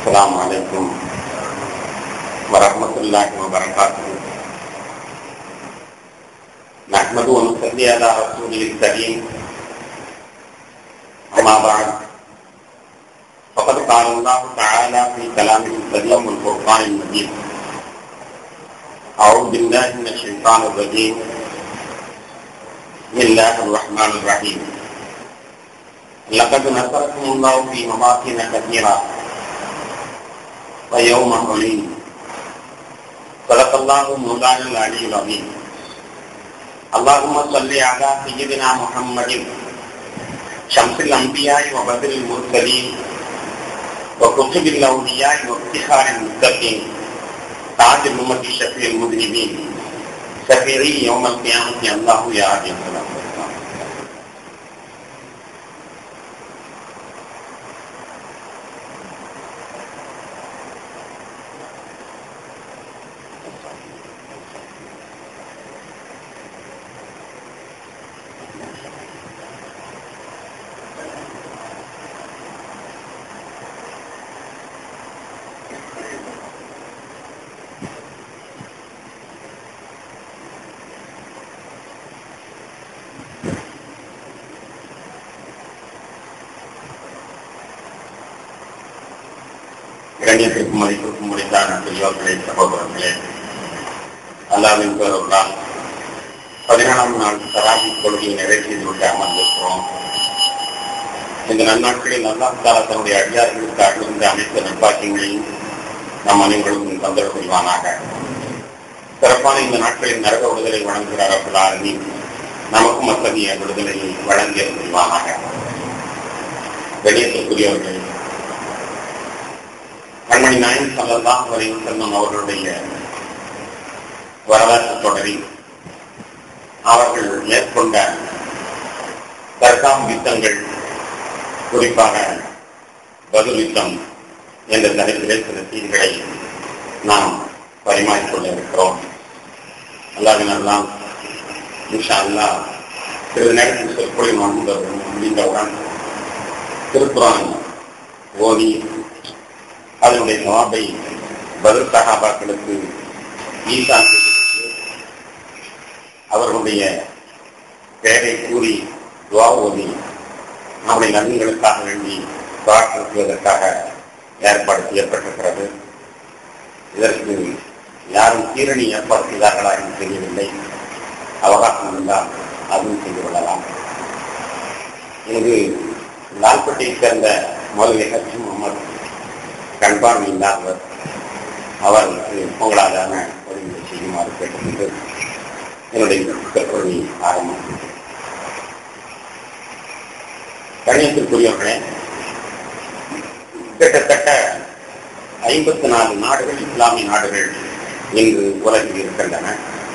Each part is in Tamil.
السلام عليكم ورحمة الله وبركاته نحمد ونصلي على رسوله الكريم أما بعد فقد قال الله تعالى في كلامه الكريم والفرقان المجيد أعوذ بالله من الشيطان الرجيم بسم الله الرحمن الرحيم لقد نصركم الله في مواطن كثيرة ويوم حنين صدق الله مولانا العلي العظيم اللهم صل على سيدنا محمد شمس الانبياء وبدر المرسلين وكتب الاولياء وافتخار المتقين تاج الامه شفيع المذنبين شفيعي يوم القيامه الله يا عبد السلام கண்ணியத்திற்கும் மதிப்பிற்கும் முடித்தான பெரியோர்களே சகோதரர்களே அல்லாவின் பேரொருளால் பதினேழாம் நாள் தராபி கொள்கையை நிறைவேற்றி விட்டு அமர்ந்திருக்கிறோம் இந்த நன்னாட்களில் அல்லாஹால தன்னுடைய அடியார்களுக்கு அகிழ்ந்து அமைத்த நிர்வாகிகளையும் நம் அனைவரும் தந்தர் கொள்வானாக சிறப்பான இந்த நாட்களில் நரக விடுதலை வழங்குகிறார் அவர்களாரணி நமக்கும் அத்தகைய விடுதலையை வழங்கிய கொள்வானாக கணியத்திற்குரியவர்கள் கண்மணி நாயன் சல்லல்லாஹ் வரையும் செல்லும் அவர்களுடைய வரலாற்று தொடரில் அவர்கள் மேற்கொண்ட தற்காம் யுத்தங்கள் குறிப்பாக பதில் யுத்தம் என்ற தலைப்பிலே சில செய்திகளை நாம் பரிமாறிக்கொள்ள இருக்கிறோம் அல்லாவினெல்லாம் இன்ஷா அல்லா சிறிது நேரத்தில் சொற்பொழி முடிந்தவுடன் திருக்குறான் ஓதி அதனுடைய நவாபை பதில் சகாபாக்களுக்கு ஈசா அவர்களுடைய பெயரை கூறி துவா ஓதி நம்முடைய நன்மைகளுக்காக வேண்டி பிரார்த்திப்பதற்காக ஏற்பாடு செய்யப்பட்டிருக்கிறது இதற்கு யாரும் சீரணி ஏற்பாடு செய்தார்களா என்று தெரியவில்லை அவகாசம் இருந்தால் அதுவும் செய்து கொள்ளலாம் இங்கு லால்பட்டியை சேர்ந்த மௌலவி ஹஜ் முகமது கண்பார்வை இல்லாதவர் அவருக்கு உங்களாலான உதவியை செய்யுமாறு கேட்டுக்கொண்டு என்னுடைய கற்பனை ஆரம்பம் கணியத்திற்குரியவர்களே கிட்டத்தட்ட ஐம்பத்தி நாலு நாடுகள் இஸ்லாமிய நாடுகள் இன்று உலகில் இருக்கின்றன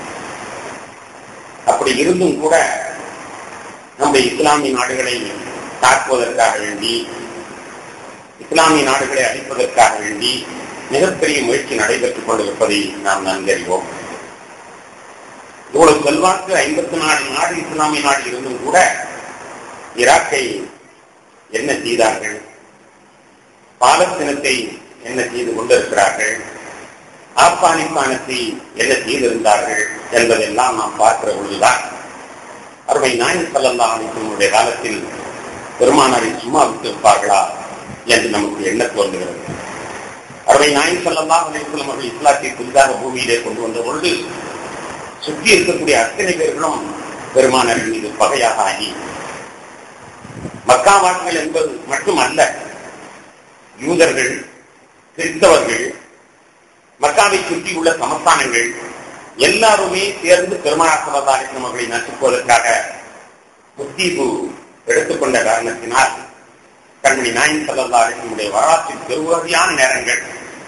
அப்படி இருந்தும் கூட நம்முடைய இஸ்லாமிய நாடுகளை தாக்குவதற்காக வேண்டி இஸ்லாமிய நாடுகளை அழிப்பதற்காக வேண்டி மிகப்பெரிய முயற்சி நடைபெற்றுக் கொண்டிருப்பதை நாம் நன்கறிவோம் இவ்வளவு செல்வாக்கு ஐம்பத்தி நாலு நாடு இஸ்லாமிய நாடு இருந்தும் கூட ஈராக்கை என்ன செய்தார்கள் பாலஸ்தீனத்தை என்ன செய்து கொண்டிருக்கிறார்கள் ஆப்கானிஸ்தானத்தை என்ன செய்திருந்தார்கள் என்பதெல்லாம் நாம் பார்க்கிற பொழுதுதான் அருமை நாயன் சல்லல்லா அலிசனுடைய காலத்தில் பெருமானாரை சும்மா விட்டிருப்பார்களா என்று நமக்கு எண்ண தோன்றுகிறது அருமை நாயன் சல்லல்லா அலிஸ்லம் அவர்கள் இஸ்லாத்தை புதிதாக பூமியிலே கொண்டு வந்த பொழுது சுற்றி இருக்கக்கூடிய அத்தனை பேர்களும் பெருமானாரின் மீது பகையாக ஆகி மக்காவாசிகள் என்பது மட்டுமல்ல யூதர்கள் கிறிஸ்தவர்கள் மக்காவை சுற்றியுள்ள சமஸ்தானங்கள் எல்லாருமே சேர்ந்து பெருமானாசரதாரிசம் அவர்களை நசுக்குவதற்காக புத்தீபு எடுத்துக்கொண்ட காரணத்தினால் கண்மணி நாயன் சல்லா அலிசனுடைய வரலாற்றில் பெருவகையான நேரங்கள்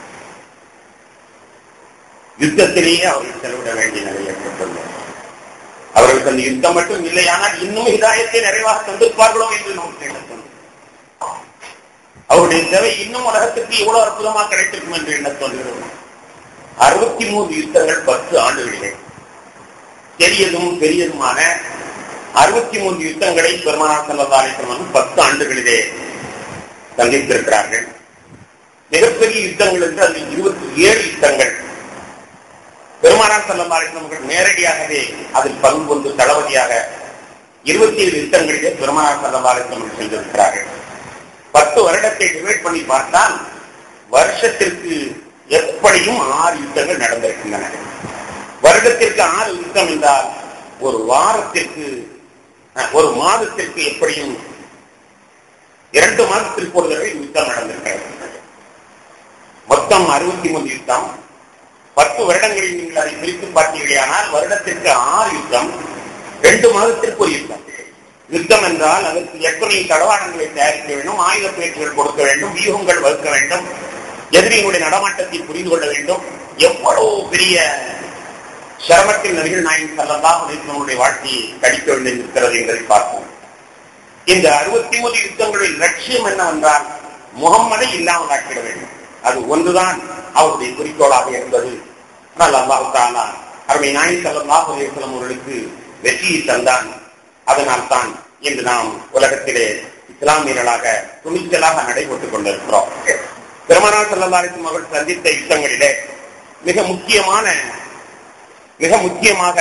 யுத்தத்திலேயே அவர்கள் செலவிட வேண்டிய நிலை ஏற்பட்டுள்ளது அவர்களுக்கு அந்த யுத்தம் மட்டும் இல்லையானால் இன்னும் இதாயத்தை நிறைவாக தந்திருப்பார்களோ என்று நமக்கு எண்ணத்தோம் அவருடைய தேவை இன்னும் உலகத்துக்கு எவ்வளவு அற்புதமாக கிடைத்திருக்கும் என்று எண்ண தோன்றுகிறது அறுபத்தி மூன்று யுத்தங்கள் பத்து ஆண்டுகளிலே பெரியதும் பெரியதுமான அறுபத்தி மூன்று யுத்தங்களை பெருமானார் செல்லதாரிசம் பத்து ஆண்டுகளிலே சந்தித்திருக்கிறார்கள் மிக மிகப்பெரிய யுத்தங்கள் என்று அதில் இருபத்தி ஏழு யுத்தங்கள் பெருமானார் செல்லம் அவர்கள் நேரடியாகவே அதில் பங்கு கொண்டு தளபதியாக இருபத்தி ஏழு யுத்தங்களிலே பெருமானார் செல்லம் அவர்கள் சென்றிருக்கிறார்கள் பத்து வருடத்தை டிவைட் பண்ணி பார்த்தால் வருஷத்திற்கு எப்படியும் ஆறு யுத்தங்கள் நடந்திருக்கின்றன வருடத்திற்கு ஆறு யுத்தம் என்றால் ஒரு வாரத்திற்கு அஹ், ஒரு மாதத்திற்கு எப்படியும் இரண்டு மாதத்திற்கு ஒரு தடவை யுத்தம் நடந்திருக்கிறது மொத்தம் அறுபத்தி மூணு யுத்தம் பத்து வருடங்களில் நீங்கள் அதை பிரித்து பார்த்தீர்களானால் வருடத்திற்கு ஆறு யுத்தம் ரெண்டு மாதத்திற்கு ஒரு யுத்தம் யுத்தம் என்றால் அதற்கு எத்தனை தடவாளங்களை தயாரிக்க வேண்டும் ஆயுத பயிற்சிகள் கொடுக்க வேண்டும் வியூகங்கள் வகுக்க வேண்டும் எதிரிகளுடைய நடமாட்டத்தை புரிந்து கொள்ள வேண்டும் எவ்வளவு பெரிய சிரமத்தில் நபிகள் நாயகம் செல்லலாம் நம்முடைய வாழ்க்கையை கடிக்க வேண்டியிருக்கிறது என்பதை பார்ப்போம் இந்த அறுபத்தி மூணு யுத்தங்களின் லட்சியம் என்னவென்றால் முகம்மதை இல்லாமல் ஆக்கிட வேண்டும் அது ஒன்றுதான் அவருடைய குறிக்கோளாக இருந்தது ஆனால் அல்லாஹு தாலா அருமை நாயகம் செல்லல்லாஹு அலைஹி வஸல்லம் அவர்களுக்கு வெற்றியை தந்தான் அதனால் தான் இன்று நாம் உலகத்திலே இஸ்லாமியர்களாக துணிச்சலாக நடைபெற்றுக் கொண்டிருக்கிறோம் பெருமானார் செல்லல்லாரின் மகள் சந்தித்த யுத்தங்களிலே மிக முக்கியமான மிக முக்கியமாக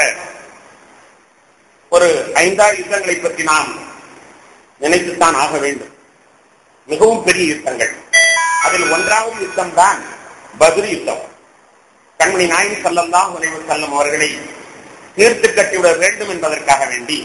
ஒரு ஐந்தாறு யுத்தங்களை பற்றி நாம் நினைத்துத்தான் ஆக வேண்டும் மிகவும் பெரிய யுத்தங்கள் அதில் ஒன்றாவது யுத்தம் தான் பத்ரி யுத்தம் கண்மணி நாயகி சல்லல்லாஹு அலைஹி வஸல்லம் அவர்களை தீர்த்து கட்டிவிட வேண்டும் என்பதற்காக வேண்டி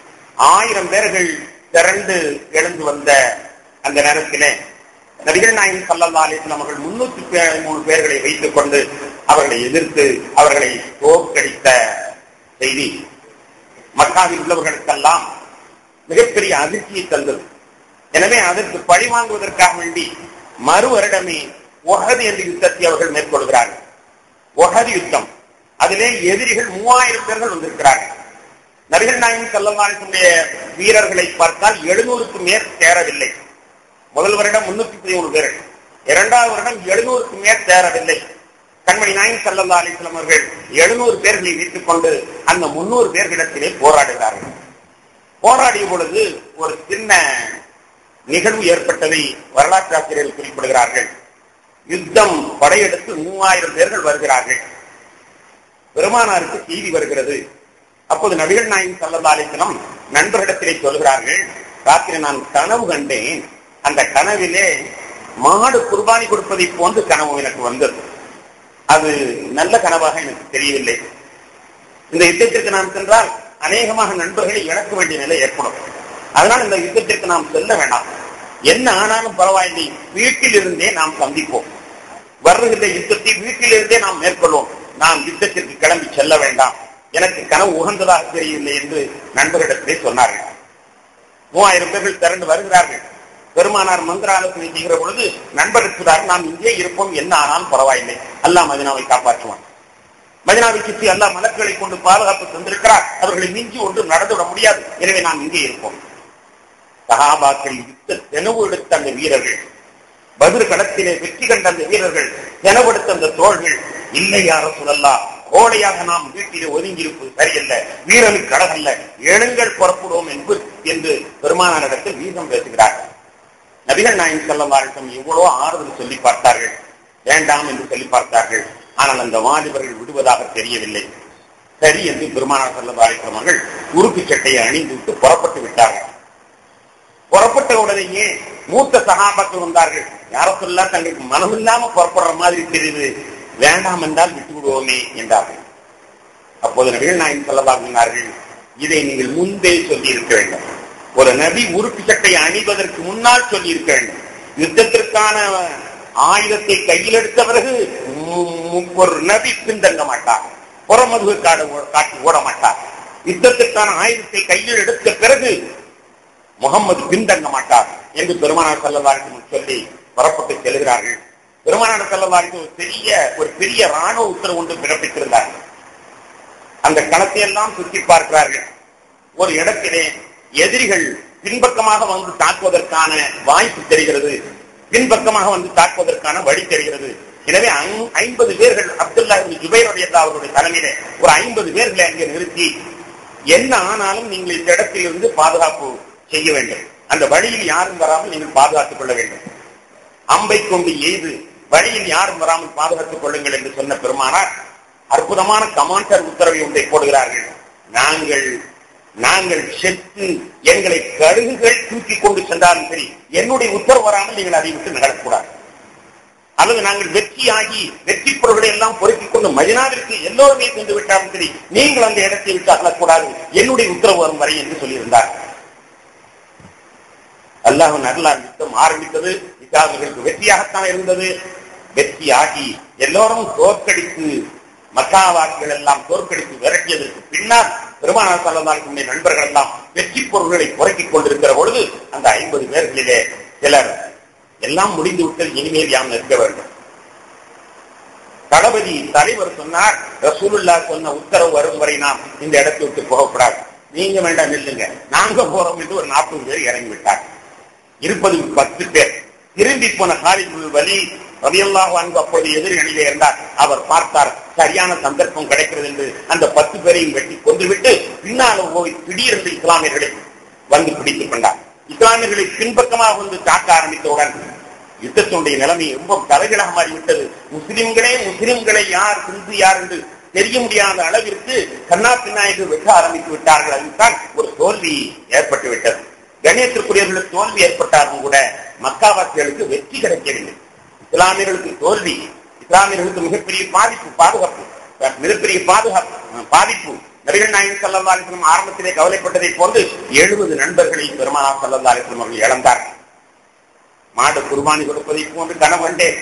ஆயிரம் பேர்கள் திரண்டு எழுந்து வந்த அந்த நேரத்திலே நபிகள் நாயகம் சல்லல்லா அலிஸ்லாம் அவர்கள் முன்னூத்தி மூணு பேர்களை வைத்துக் கொண்டு அவர்களை எதிர்த்து அவர்களை தோற்கடித்த செய்தி மக்காவில் உள்ளவர்களுக்கெல்லாம் மிகப்பெரிய அதிர்ச்சியை தந்தது எனவே அதற்கு பழி வாங்குவதற்காக வேண்டி மறு வருடமே ஒஹது என்ற யுத்தத்தை அவர்கள் மேற்கொள்கிறார்கள் ஒஹது யுத்தம் அதிலே எதிரிகள் மூவாயிரம் பேர்கள் வந்திருக்கிறார்கள் நபிகள் நாயகம் செல்லமானுடைய வீரர்களை பார்த்தால் எழுநூறுக்கு மேற் சேரவில்லை முதல் வருடம் முன்னூத்தி பதிமூணு பேர்கள் இரண்டாவது வருடம் எழுநூறுக்கு மேற் சேரவில்லை கண்மணி நாயகம் சல்லல்லா அலிஸ்லாம் அவர்கள் எழுநூறு பேர்களை வைத்துக் கொண்டு அந்த முன்னூறு பேர்களிடத்திலே போராடுகிறார்கள் போராடிய பொழுது ஒரு சின்ன நிகழ்வு ஏற்பட்டதை வரலாற்று ஆசிரியர்கள் குறிப்பிடுகிறார்கள் யுத்தம் படையெடுத்து மூவாயிரம் பேர்கள் வருகிறார்கள் பெருமானாருக்கு செய்தி வருகிறது அப்போது நபிகள் நாயகம் சல்லல்லா அலிஸ்லாம் நண்பர்களிடத்திலே சொல்கிறார்கள் ராத்திரி நான் கனவு கண்டேன் அந்த கனவிலே மாடு குர்பானி கொடுப்பதை போன்று கனவு எனக்கு வந்தது அது நல்ல கனவாக எனக்கு தெரியவில்லை இந்த யுத்தத்திற்கு நாம் சென்றால் அநேகமாக நண்பர்களை இழக்க வேண்டிய நிலை ஏற்படும் அதனால் இந்த யுத்தத்திற்கு நாம் செல்ல வேண்டாம் என்ன ஆனாலும் பரவாயில்லை வீட்டில் இருந்தே நாம் சந்திப்போம் வருகின்ற யுத்தத்தை வீட்டில் இருந்தே நாம் மேற்கொள்வோம் நாம் யுத்தத்திற்கு கிளம்பி செல்ல வேண்டாம் எனக்கு கனவு உகந்ததாக தெரியவில்லை என்று நண்பர்களிடத்திலே சொன்னார்கள் மூவாயிரம் பேர்கள் திரண்டு வருகிறார்கள் பெருமானார் மந்திர ஆலோசனை செய்கிற பொழுது நண்பர் இருக்கிறார் நாம் இங்கே இருப்போம் என்ன ஆனாலும் பரவாயில்லை அல்லாஹ் மதினாவை காப்பாற்றுவான் மதினாவை சுற்றி அல்லாஹ் மலர்களை கொண்டு பாதுகாப்பு தந்திருக்கிறார் அவர்களை மிஞ்சி ஒன்றும் நடந்துவிட முடியாது எனவே நாம் இங்கே இருப்போம் சகாபாக்கள் யுத்த தெனவு எடுத்த அந்த வீரர்கள் பதில் களத்திலே வெற்றி கண்ட அந்த வீரர்கள் தெனவெடுத்த அந்த தோள்கள் இல்லை யார சொல்லலாம் கோடையாக நாம் வீட்டிலே ஒதுங்கியிருப்பது சரியல்ல வீரனுக்கு அழகல்ல எழுங்கள் புறப்படுவோம் என்று என்று பெருமானாரிடத்தில் வீரம் பேசுகிறார்கள் நபிகள் நாயகம் செல்லவாரிடம் எவ்வளவோ ஆறுதல் சொல்லி பார்த்தார்கள் வேண்டாம் என்று சொல்லி பார்த்தார்கள் ஆனால் அந்த வாலிபர்கள் விடுவதாக தெரியவில்லை சரி என்று பெருமானார் செல்லவாரிடம் அவர்கள் உறுப்பு சட்டையை அணிந்து விட்டு புறப்பட்டு விட்டார்கள் புறப்பட்ட உடனேயே மூத்த சகாபாக்கள் வந்தார்கள் யார சொல்ல தங்களுக்கு மனமில்லாம புறப்படுற மாதிரி தெரியுது வேண்டாம் என்றால் விட்டு விடுவோமே என்றார்கள் அப்போது நபிகள் நாயகம் செல்லவாங்கினார்கள் இதை நீங்கள் முன்பே சொல்லி இருக்க வேண்டும் ஒரு நபி உறுப்பு சட்டை அணிவதற்கு முன்னால் சொல்லி இருக்க வேண்டும் யுத்தத்திற்கான ஆயுதத்தை கையில் எடுத்த பிறகு ஒரு நபி பின்தங்க மாட்டார் புறமதுகு காடு காட்டி ஓட மாட்டார் யுத்தத்திற்கான ஆயுதத்தை கையில் எடுத்த பிறகு முகம்மது பின்தங்க மாட்டார் என்று பெருமானார் செல்லவாருக்கு சொல்லி புறப்பட்டு செல்கிறார்கள் பெருமானார் செல்லவாருக்கு ஒரு பெரிய ஒரு பெரிய ராணுவ உத்தரவு ஒன்று பிறப்பித்திருந்தார்கள் அந்த களத்தை எல்லாம் சுற்றி பார்க்கிறார்கள் ஒரு இடத்திலே எதிரிகள் பின்பக்கமாக வந்து தாக்குவதற்கான வாய்ப்பு தெரிகிறது பின்பக்கமாக வந்து தாக்குவதற்கான வழி தெரிகிறது எனவே ஐம்பது பேர்கள் அப்துல்லா ஜுபைருடைய அவருடைய தலைமையில ஒரு ஐம்பது பேர்களை அங்கே நிறுத்தி என்ன ஆனாலும் நீங்கள் இந்த இடத்தில் இருந்து பாதுகாப்பு செய்ய வேண்டும் அந்த வழியில் யாரும் வராமல் நீங்கள் பாதுகாத்துக் கொள்ள வேண்டும் அம்பை கொண்டு எய்து வழியில் யாரும் வராமல் பாதுகாத்துக் கொள்ளுங்கள் என்று சொன்ன பெருமானார் அற்புதமான கமாண்டர் உத்தரவை ஒன்றை போடுகிறார்கள் நாங்கள் நாங்கள் செத்து எங்களை கழுகுகள் தூக்கி கொண்டு சென்றாலும் சரி என்னுடைய உத்தரவு வராமல் நீங்கள் அதை விட்டு நகரக்கூடாது அல்லது நாங்கள் வெற்றியாகி வெற்றி பொருள்களை எல்லாம் பொறுக்கிக் கொண்டு மதினாவிற்கு எல்லோருமே சென்று விட்டாலும் சரி நீங்கள் அந்த இடத்தை விட்டு அகலக்கூடாது என்னுடைய உத்தரவு வரும் வரை என்று சொல்லியிருந்தார் அல்லாஹ் அருளால் யுத்தம் ஆரம்பித்தது இஸ்லாமியர்களுக்கு வெற்றியாகத்தான் இருந்தது வெற்றியாகி எல்லோரும் தோற்கடித்து மக்காவாக்கிகள் எல்லாம் தோற்கடித்து விரட்டியதற்கு பின்னால் பெருமானார் சல்லதாருடைய நண்பர்கள் எல்லாம் வெற்றி பொருள்களை புறக்கிக் கொண்டிருக்கிற பொழுது அந்த ஐம்பது பேர்களிலே சிலர் எல்லாம் முடிந்து விட்டது இனிமேல் யாம் நிற்க வேண்டும் தளபதி தலைவர் சொன்னார் ரசூலுல்லா சொன்ன உத்தரவு வரும் வரை நாம் இந்த இடத்தை விட்டு போகக்கூடாது நீங்க வேண்டாம் நில்லுங்க நாங்க போறோம் என்று ஒரு நாற்பது பேர் இறங்கி விட்டார் இருப்பது பத்து பேர் திரும்பி போன காலிபுல் வலி ரவியல்லாஹ் அன்பு அப்பொழுது எதிரணியிலே இருந்தார் அவர் பார்த்தார் சரியான சந்தர்ப்பம் கிடைக்கிறது என்று அந்த பத்து பேரையும் வெட்டி கொன்றுவிட்டு பின்னால் போய் திடீரென்று இஸ்லாமியர்களை வந்து பிடித்துக் கொண்டார் இஸ்லாமியர்களை பின்பக்கமாக வந்து தாக்க ஆரம்பித்தவுடன் யுத்தத்தினுடைய நிலைமை ரொம்ப தலைகளாக மாறிவிட்டது முஸ்லிம்களே முஸ்லிம்களை யார் சிந்து யார் என்று தெரிய முடியாத அளவிற்கு கண்ணா பின்னா என்று வெட்ட ஆரம்பித்து விட்டார்கள் அதுதான் ஒரு தோல்வி ஏற்பட்டு விட்டது கணியத்திற்குரியவர்களுக்கு தோல்வி ஏற்பட்டாலும் கூட மக்காவாசிகளுக்கு வெற்றி கிடைக்கவில்லை இஸ்லாமியர்களுக்கு தோல்வி இஸ்லாமியர்களுக்கு மிகப்பெரிய பாதிப்பு பாதுகாப்பு மிகப்பெரிய பாதுகாப்பு பாதிப்பு நபிகள் நாயகம் சல்லா அலிஸ்லம் ஆரம்பத்திலே கவலைப்பட்டதை போன்று எழுபது நண்பர்களை பெருமானா சல்லா அலிஸ்லம் அவர்கள் இழந்தார் மாடு குர்பானி கொடுப்பதை போன்று கனவண்டேன்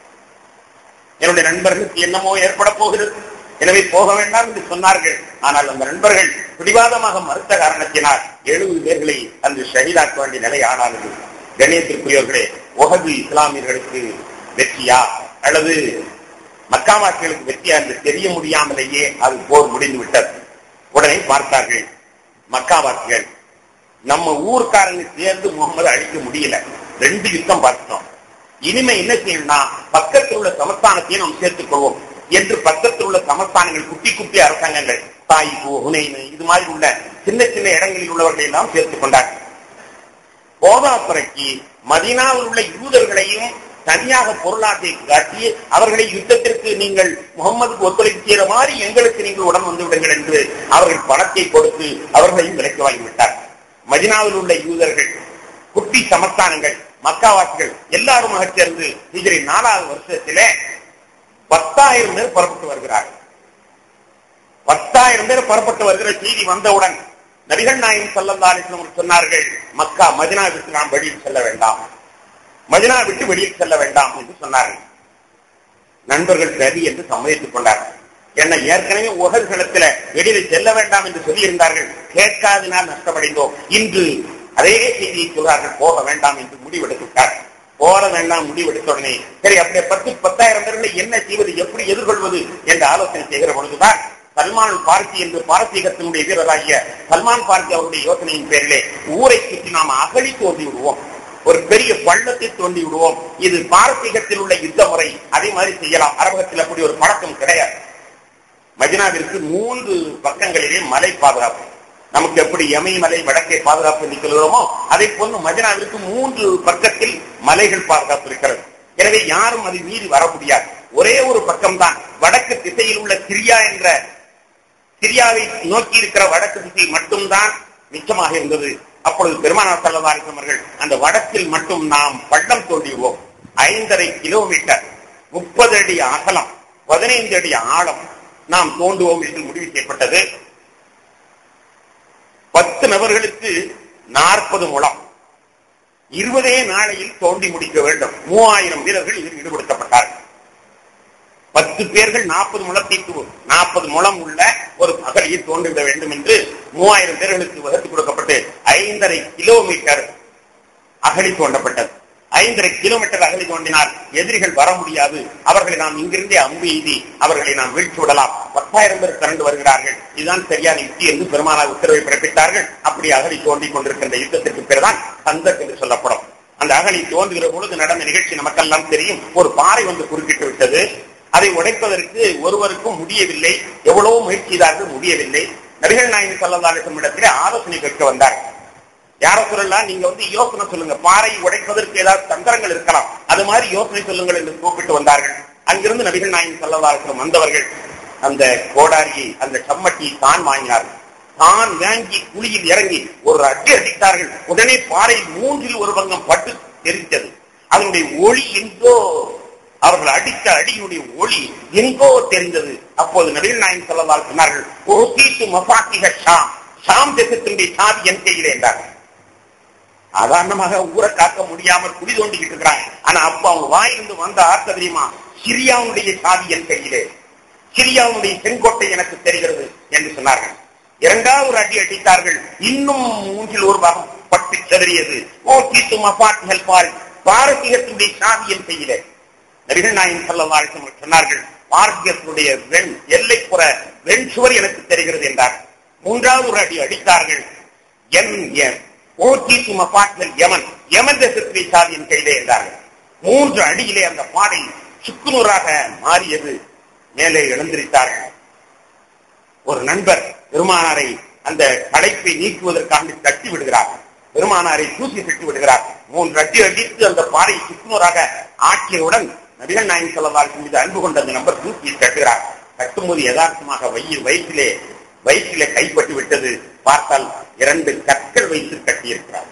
என்னுடைய நண்பர்களுக்கு என்னமோ ஏற்பட போகிறது எனவே போக வேண்டாம் என்று சொன்னார்கள் ஆனால் அந்த நண்பர்கள் பிடிவாதமாக மறுத்த காரணத்தினால் எழுபது பேர்களை அந்த ஷஹீதாக்க வேண்டிய நிலை ஆனார்கள் கணேசத்திற்குரியவர்களே உகது இஸ்லாமியர்களுக்கு வெற்றியா அல்லது மக்காவாசிகளுக்கு வெற்றியா என்று தெரிய முடியாமலேயே அது போர் முடிந்து விட்டது உடனே பார்த்தார்கள் மக்காவாசிகள் நம்ம ஊர்க்காரங்க சேர்ந்து முகமது அழிக்க முடியல ரெண்டு யுத்தம் பார்த்துட்டோம் இனிமே என்ன செய்யணும்னா பக்கத்தில் உள்ள சமஸ்தானத்தையும் நாம் சேர்த்துக் கொள்வோம் என்று பக்கத்தில் உள்ள சமஸ்தானங்கள் குட்டி குட்டி அரசாங்கங்கள் தாய்பு ஹுனைனு இது மாதிரி உள்ள சின்ன சின்ன இடங்களில் உள்ளவர்களை எல்லாம் சேர்த்துக் கொண்டார்கள் போதாத்துறைக்கு மதினாவில் உள்ள யூதர்களையும் தனியாக பொருளாசை காட்டி அவர்களை யுத்தத்திற்கு நீங்கள் முகமதுக்கு ஒத்துழைப்பு செய்கிற மாதிரி எங்களுக்கு நீங்கள் உடன் வந்து விடுங்கள் என்று அவர்கள் பணத்தை கொடுத்து அவர்களையும் விலைக்கு வாங்கிவிட்டார் மதினாவில் உள்ள யூதர்கள் குட்டி சமஸ்தானங்கள் மக்காவாசிகள் எல்லாருமாக சேர்ந்து இதில் நாலாவது வருஷத்திலே பத்தாயிரம் பேர் புறப்பட்டு வருகிறார்கள் பத்தாயிரம் பேர் புறப்பட்டு வருகிற செய்தி வந்தவுடன் நபிகள் நாயகம் சல்லல்லா அலிஸ்லம் சொன்னார்கள் மக்கா மதினா விட்டு நாம் வெளியில் செல்ல வேண்டாம் மதினா விட்டு வெளியில் செல்ல வேண்டாம் என்று சொன்னார்கள் நண்பர்கள் சரி என்று சம்மதித்துக் கொண்டார்கள் என்ன ஏற்கனவே உகல்களத்துல வெளியில் செல்ல வேண்டாம் என்று சொல்லியிருந்தார்கள் கேட்காதனால் நஷ்டமடைந்தோம் இன்று அதே செய்தியை சொல்றார்கள் போக வேண்டாம் என்று முடிவெடுத்து விட்டார்கள் போற வேண்டாம் முடிவெடுத்த உடனே சரி அப்படியே பத்து பத்தாயிரம் பேர்களை என்ன செய்வது எப்படி எதிர்கொள்வது என்று ஆலோசனை செய்கிற பொழுதுதான் சல்மான் பார்த்தி என்று பாரசீகத்தினுடைய வீரராகிய சல்மான் பார்த்தி அவருடைய யோசனையின் பேரிலே ஊரை சுற்றி நாம் அகழி தோண்டி விடுவோம் ஒரு பெரிய பள்ளத்தை தோண்டி விடுவோம் இது பாரசீகத்தில் உள்ள யுத்த முறை அதே மாதிரி செய்யலாம் அரபகத்தில் அப்படி ஒரு பழக்கம் கிடையாது மதினாவிற்கு மூன்று பக்கங்களிலே மலை பாதுகாப்பு நமக்கு எப்படி எமயமலை வடக்கே பாதுகாப்பு நிற்கிறோமோ அதை போன்று மதினாவிற்கு மூன்று பக்கத்தில் மலைகள் பாதுகாப்பு இருக்கிறது எனவே யாரும் அதை மீறி வர முடியாது ஒரே ஒரு பக்கம்தான் வடக்கு திசையில் உள்ள சிரியா என்ற சிரியாவை நோக்கி இருக்கிற வடக்கு திசை மட்டும்தான் மிச்சமாக இருந்தது அப்பொழுது பெருமானார் செல்லவாரிசம் அவர்கள் அந்த வடக்கில் மட்டும் நாம் பள்ளம் தோண்டிடுவோம் ஐந்தரை கிலோமீட்டர் முப்பது அடி அகலம் பதினைந்து அடி ஆழம் நாம் தோண்டுவோம் என்று முடிவு செய்யப்பட்டது பத்து நபர்களுக்கு நாற்பது முழம் இருபதே நாளையில் தோண்டி முடிக்க வேண்டும் மூவாயிரம் வீரர்கள் இதில் ஈடுபடுத்தப்பட்டார்கள் பத்து பேர்கள் நாற்பது முழத்திற்கு நாற்பது முழம் உள்ள ஒரு அகலியை தோன்றிவிட வேண்டும் என்று மூவாயிரம் பேர்களுக்கு வகுத்து கொடுக்கப்பட்டு ஐந்தரை கிலோமீட்டர் அகழி தோண்டப்பட்டது ஐந்தரை கிலோமீட்டர் அகழி தோண்டினால் எதிரிகள் வர முடியாது அவர்களை நாம் இங்கிருந்தே அம்பு எய்தி அவர்களை நாம் வீழ்ச்சி விடலாம் பத்தாயிரம் பேர் திரண்டு வருகிறார்கள் இதுதான் சரியான யுக்தி என்று பெருமானார் உத்தரவை பிறப்பித்தார்கள் அப்படி அகழி தோண்டி கொண்டிருக்கின்ற யுத்தத்திற்கு பேர்தான் சந்தக் என்று சொல்லப்படும் அந்த அகழி தோன்றுகிற பொழுது நடந்த நிகழ்ச்சி நமக்கெல்லாம் தெரியும் ஒரு பாறை வந்து குறுக்கிட்டு விட்டது அதை உடைப்பதற்கு ஒருவருக்கும் முடியவில்லை எவ்வளவு முயற்சி செய்தார்கள் முடியவில்லை நபிகள் நாயகி சல்லல்லாஹு இடத்திலே ஆலோசனை கேட்க வந்தார்கள் யார சொல்லலாம் நீங்க வந்து யோசனை சொல்லுங்க பாறை உடைப்பதற்கு ஏதாவது தந்திரங்கள் இருக்கலாம் அது மாதிரி யோசனை சொல்லுங்கள் என்று கூப்பிட்டு வந்தார்கள் அங்கிருந்து நபிகள் நாயகம் செல்லவார்கள் வந்தவர்கள் அந்த கோடாரியை அந்த சம்மட்டியை தான் வாங்கினார்கள் தான் வாங்கி குழியில் இறங்கி ஒரு அடி அடித்தார்கள் உடனே பாறை மூன்றில் ஒரு பங்கம் பட்டு தெரிந்தது அதனுடைய ஒளி எங்கோ அவர்கள் அடித்த அடியினுடைய ஒளி எங்கோ தெரிந்தது அப்போது நபிகள் நாயகம் செல்லவால் சொன்னார்கள் "உஹ்தீத்து மஃபாத்திஹ ஷாம் ஷாம் தேசத்தினுடைய சாவி என் கையிலே என்றார்கள் சாதாரணமாக ஊரை காக்க முடியாமல் குடி தோண்டிக்கிட்டு இருக்கிறாங்க ஆனா அப்ப அவங்க வாயிலிருந்து வந்த ஆர்த்த தெரியுமா சிரியாவுடைய சாவி என் கையிலே சிரியாவுடைய செங்கோட்டை எனக்கு தெரிகிறது என்று சொன்னார்கள் இரண்டாவது அடி அடித்தார்கள் இன்னும் மூன்றில் ஒரு பாகம் பட்டு செதறியது ஓ தீத்து மபாட்டுகள் பாரு பாரசீகத்தினுடைய சாவி என் கையிலே நபிகள் நாயகம் செல்லவாழ்க்கும் சொன்னார்கள் பாரசீகத்தினுடைய வெண் எல்லைப்புற வெண் சுவர் எனக்கு தெரிகிறது என்றார்கள் மூன்றாவது ஒரு அடி அடித்தார்கள் என் என் ஓகீசு மபாட்கள் யமன் யமன் தேசத்திலே சாதியின் கையிலே என்றார்கள் மூன்று அடியிலே அந்த பாடை சுக்குநூறாக மாறியது மேலே எழுந்திருத்தார்கள் ஒரு நண்பர் பெருமானாரை அந்த களைப்பை நீக்குவதற்காக தட்டி விடுகிறார் பெருமானாரை தூசி தட்டி விடுகிறார் மூன்று அடி அடித்து அந்த பாறை சுக்குநூறாக ஆக்கியவுடன் நபிகள் நாயகம் செல்லவாருக்கு மீது அன்பு கொண்ட அந்த நபர் தூக்கியை தட்டுகிறார் தட்டும்போது யதார்த்தமாக வயிறு வயிற்றிலே வயிற்றிலே கைப்பட்டு விட்டது பார்த்தால் இரண்டு கற்கள் வைத்து கட்டியிருக்கிறார்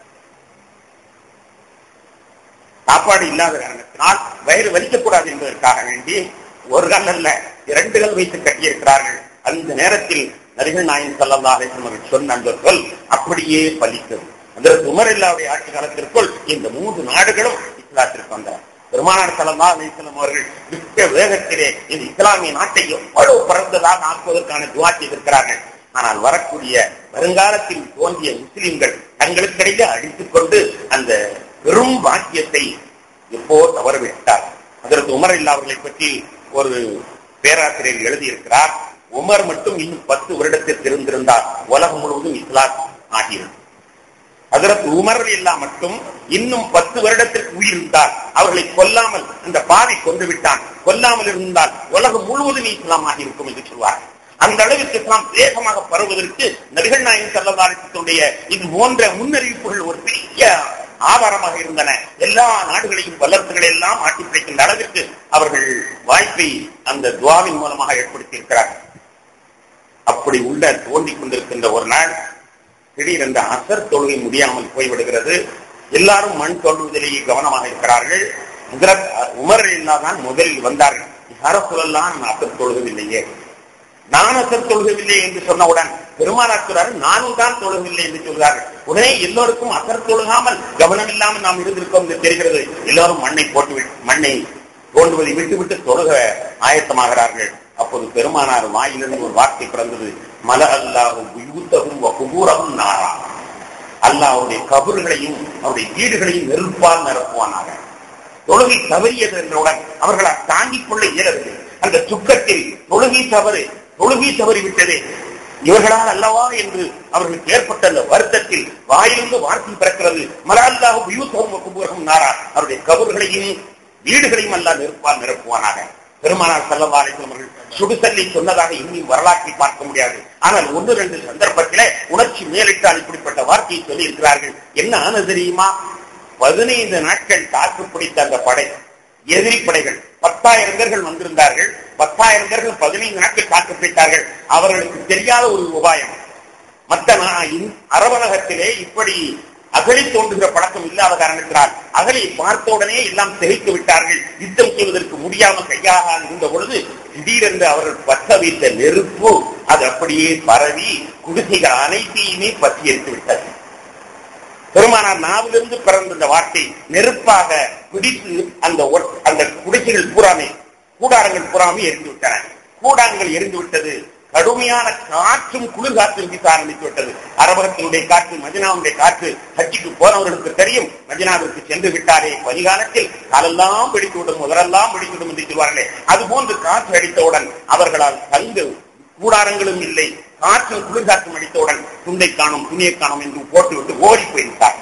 சாப்பாடு இல்லாத காரணத்தினால் வயிறு வலிக்கக்கூடாது என்பதற்காக வேண்டி ஒரு கல் அல்ல இரண்டு கல் வைத்து கட்டியிருக்கிறார்கள் அந்த நேரத்தில் நரிகள் நாயன் சல்லா அலிஸ்லம் சொன்ன அந்த சொல் அப்படியே பலித்தது அதற்கு உமரில்லாவுடைய ஆட்சி காலத்திற்குள் இந்த மூன்று நாடுகளும் இஸ்லாத்திற்கு வந்தனர் பெருமானார் சல்லா அலிஸ்லம் அவர்கள் மிக்க வேகத்திலே இந்த இஸ்லாமிய நாட்டை எவ்வளவு பிறந்ததாக ஆக்குவதற்கான துவா செய்திருக்கிறார்கள் ஆனால் வரக்கூடிய வருங்காலத்தில் தோன்றிய முஸ்லிம்கள் தங்களுக்கிடையே அழித்துக் கொண்டு அந்த பெரும் பாக்கியத்தை எப்போ தவறவிட்டார் அதற்கு உமர் இல்லா அவர்களை பற்றி ஒரு பேராசிரியர் எழுதியிருக்கிறார் உமர் மட்டும் இன்னும் பத்து வருடத்திற்கு இருந்திருந்தார் உலகம் முழுவதும் இஸ்லாம் ஆகியிருக்கும் அதற்கு உமர் இல்லா மட்டும் இன்னும் பத்து வருடத்திற்கு உயிர்ந்தால் அவர்களை கொல்லாமல் அந்த பாவி கொண்டு விட்டான் கொல்லாமல் இருந்தால் உலகம் முழுவதும் இஸ்லாம் ஆகியிருக்கும் என்று சொல்வார் அந்த அளவிற்கு இஸ்லாம் வேகமாக பரவுவதற்கு நபிகள் நாயகம் செல்லவாரத்தினுடைய இது போன்ற முன்னறிவிப்புகள் ஒரு பெரிய ஆதாரமாக இருந்தன எல்லா நாடுகளையும் வல்லரசுகளை எல்லாம் ஆட்டி பிடிக்கின்ற அளவிற்கு அவர்கள் வாய்ப்பை அந்த துவாவின் மூலமாக ஏற்படுத்தி இருக்கிறார்கள் அப்படி உள்ள தோண்டிக் கொண்டிருக்கின்ற ஒரு நாள் திடீரென்று அசர் தொழுகை முடியாமல் போய்விடுகிறது எல்லாரும் மண் தோன்றுவதிலேயே கவனமாக இருக்கிறார்கள் முதல் உமர் இல்லாதான் முதலில் வந்தார்கள் அரசுலாம் அசர் தொழுகவில்லையே நான் அசர் தொழுகவில்லை என்று சொன்னவுடன் பெருமானார் சொல்றாரு நானும் தான் தொழுகவில்லை என்று சொல்கிறார்கள் உடனே எல்லோருக்கும் அசர் தொழுகாமல் கவனம் இல்லாமல் நாம் இருந்திருக்கோம் என்று தெரிகிறது எல்லோரும் மண்ணை போட்டு விட்டு மண்ணை தோண்டுவதை விட்டுவிட்டு தொழுக ஆயத்தமாகிறார்கள் அப்போது பெருமானார் வாயிலிருந்து ஒரு வார்த்தை பிறந்தது மல அல்லாஹும் யுத்தகும் குபூரகும் நாரா அல்லாஹுடைய கபர்களையும் அவருடைய வீடுகளையும் நெருப்பால் நிரப்புவானாக தொழுகை தவறியது என்றவுடன் அவர்களால் தாங்கிக் கொள்ள இயலவில்லை அந்த துக்கத்தில் தொழுகை தவறு தொழுகை தவறி விட்டதே இவர்களால் அல்லவா என்று அவர்களுக்கு ஏற்பட்ட அந்த வருத்தத்தில் வாயிலிருந்து வார்த்தை பிறக்கிறது மல அல்லாஹு யூத்தகும் குபூரகும் நாரா அவருடைய கபர்களையும் வீடுகளையும் அல்லா நெருப்பால் நிரப்புவானாக பெருமானார் செல்லவாரைக்கும் அவர்கள் சுடுசல்லி சொன்னதாக இன்னும் வரலாற்றை பார்க்க முடியாது ஆனால் ஒன்று ரெண்டு சந்தர்ப்பத்திலே உணர்ச்சி மேலிட்டால் இப்படிப்பட்ட வார்த்தையை சொல்லி இருக்கிறார்கள் என்ன ஆனது தெரியுமா பதினைந்து நாட்கள் தாக்கு பிடித்த அந்த படை எதிரி படைகள் பத்தாயிரம் பேர்கள் வந்திருந்தார்கள் பத்தாயிரம் பேர்கள் பதினைந்து நாட்கள் தாக்கு பிடித்தார்கள் அவர்களுக்கு தெரியாத ஒரு உபாயம் மற்ற அரவலகத்திலே இப்படி அகழி தோன்றுகிற பழக்கம் இல்லாத காரணத்தினால் அகலை பார்த்த உடனே எல்லாம் திகைத்து விட்டார்கள் யுத்தம் செய்வதற்கு முடியாமல் கையாக இருந்த பொழுது திடீரென்று அவர்கள் பற்ற வைத்த நெருப்பு அது அப்படியே பரவி குடிசைகள் அனைத்தையுமே பற்றி எடுத்து விட்டது பெருமானார் நாவிலிருந்து பிறந்த இந்த வார்த்தை நெருப்பாக பிடித்து அந்த அந்த குடிசைகள் பூராமே கூடாரங்கள் பூராமே எரிந்து விட்டன கூடாரங்கள் எரிந்து விட்டது கடுமையான காற்றும் குளிர் காற்றும் வீச ஆரம்பித்து விட்டது அரபகத்தினுடைய காற்று மதினாவுடைய காற்று ஹஜ்ஜிக்கு போனவர்களுக்கு தெரியும் மதினாவிற்கு சென்று விட்டாரே பரிகாலத்தில் காலெல்லாம் பிடித்துவிடும் முதலெல்லாம் பிடித்துவிடும் என்று சொல்வார்களே அது போன்று காற்று அடித்தவுடன் அவர்களால் தங்கு கூடாரங்களும் இல்லை காற்றும் குளிர் காற்றும் அடித்தவுடன் துண்டை காணும் துணியை காணும் என்று போட்டுவிட்டு ஓடி போயிருந்தார்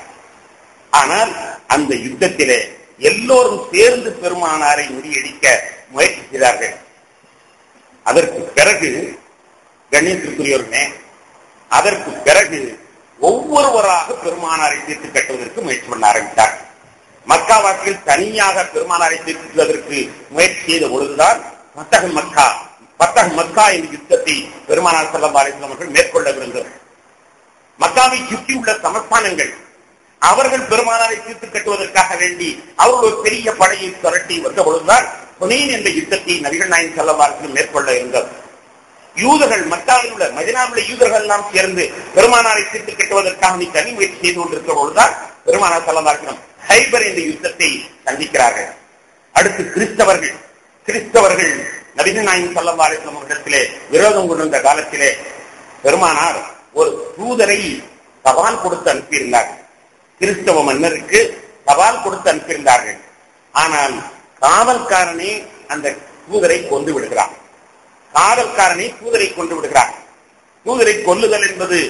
ஆனால் அந்த யுத்தத்திலே எல்லோரும் சேர்ந்து பெருமானாரை முறியடிக்க முயற்சி செய்தார்கள் அதற்கு பிறகு கண்ணியத்திற்குரியவர்களே அதற்கு பிறகு ஒவ்வொருவராக பெருமானாரை தீர்த்து கட்டுவதற்கு முயற்சி பண்ண ஆரம்பித்தார் மக்காவாக்கில் தனியாக பெருமானாரை தீர்த்துவதற்கு முயற்சி செய்த பொழுதுதான் பத்தக மக்கா பத்தக மக்கா என்ற யுத்தத்தை பெருமானார் செல்லம் அவர்கள் மேற்கொள்ளவிருந்தது மக்காவை சுற்றியுள்ள சமஸ்தானங்கள் அவர்கள் பெருமானாரை தீர்த்து கட்டுவதற்காக வேண்டி அவர்கள் ஒரு பெரிய படையை திரட்டி வந்த பொழுதுதான் புனேன் என்ற யுத்தத்தை நபிகள் நாயன் செல்லவார்கள் மேற்கொள்ள இருந்தது யூதர்கள் மக்காவில் உள்ள மதினாவில் உள்ள யூதர்கள் எல்லாம் சேர்ந்து பெருமானாரை தீர்த்து கட்டுவதற்காக நீ தனி முயற்சி செய்து கொண்டிருக்கிற பொழுதுதான் பெருமானார் செல்லவார்கள் ஹைபர் என்ற யுத்தத்தை சந்திக்கிறார்கள் அடுத்து கிறிஸ்தவர்கள் கிறிஸ்தவர்கள் நபிகள் நாயன் செல்லவாரிசம் இடத்திலே விரோதம் கொண்டிருந்த காலத்திலே பெருமானார் ஒரு தூதரை தபால் கொடுத்து அனுப்பியிருந்தார் கிறிஸ்தவ மன்னருக்கு தபால் கொடுத்து அனுப்பியிருந்தார்கள் ஆனால் காவல்காரனே அந்த தூதரை கொண்டு விடுகிறார் காவல்காரனை தூதரை கொண்டு விடுகிறார் தூதரை கொல்லுதல் என்பது